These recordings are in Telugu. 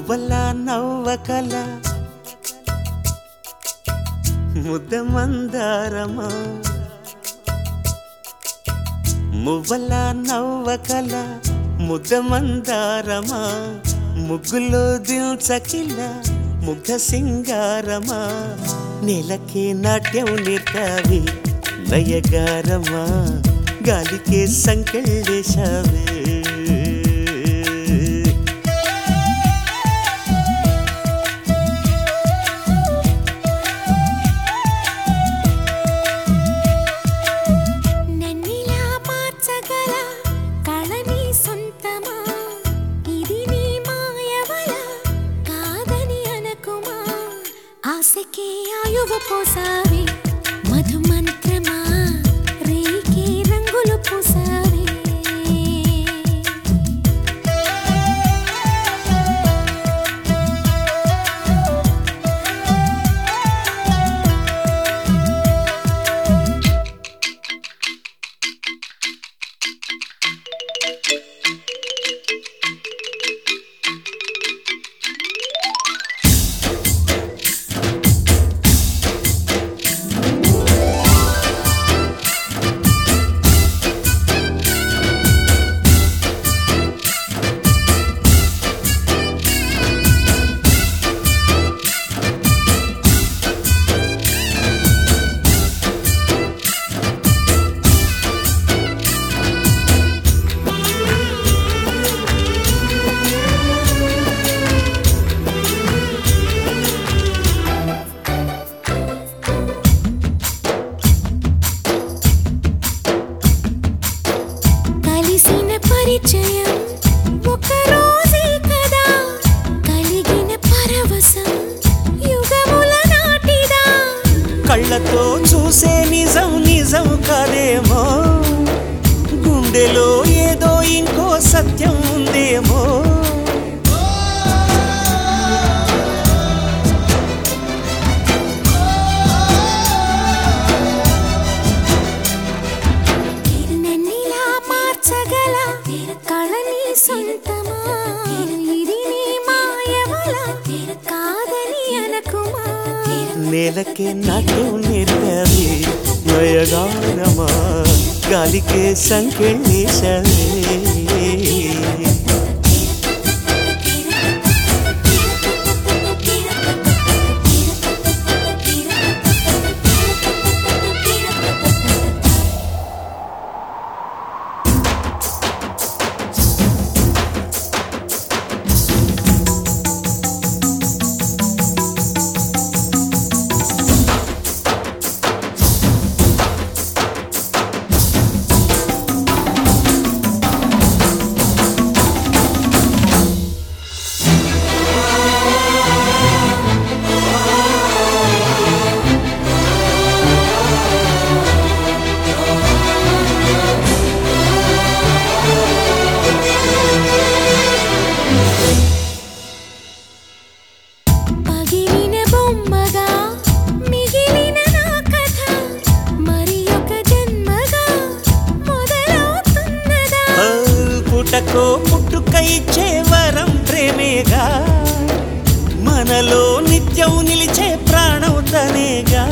మువ్వల నవ్వకల ముద్ద మందారమా మువ్వల నవ్వకల ముద్ద మందారమా ముగ్గులో దిల్చకిల ముగ్ధ సింగారమా నెలకే నాట్యం నేర్తావి నయగారమా గాలికే సంకెళ్ళేశావే నన్నిలా మార్చగల కళ నీ సొంతమా ఇది నీ మాయవల కాదని అనకుమా ఆశకే ఆయువు పోసావి మధు మంత్రమా రేకే రంగులు పూసావి కలిసిన పరిచయం ఒక రోజే కదా కలిగిన పరవశం యుగముల నాటిదా కళ్ళతో చూసే నిజం నిజం కాదేమో గుండెలో ఏదో ఇంకో సత్యం ఉందేమో నన్నిలా మార్చగల కళని సొంతమా ఇది నీ మాయవల కాదని అనకుమా నేలకే నాట్యం నేర్పావి నయగానమా గాలికే సంకెళ్ళేశావే పగిలిన బొమ్మగా మిగిలిన నా కథ మరి ఒక జన్మగా మొదలవుతున్నదా ఆ, పుటకో పుట్టుక ఇచ్చే వరం ప్రేమేగా మనలో నిత్యం నిలిచే ప్రాణం తనేగా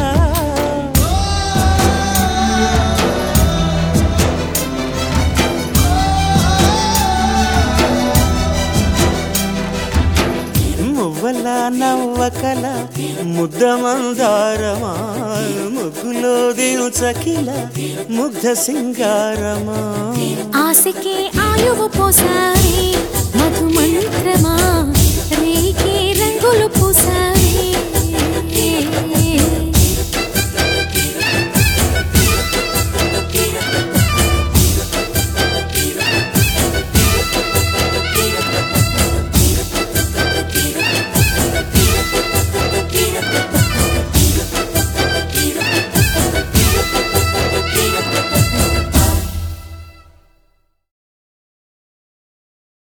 మువ్వల నవ్వకల ముద్ద మందారమా ముగ్గులో దిల్చకిల ముగ్ధ సింగారమా ఆశకే ఆయువు పోసారి మధు మంత్రమా రేకే రంగులు పూసారి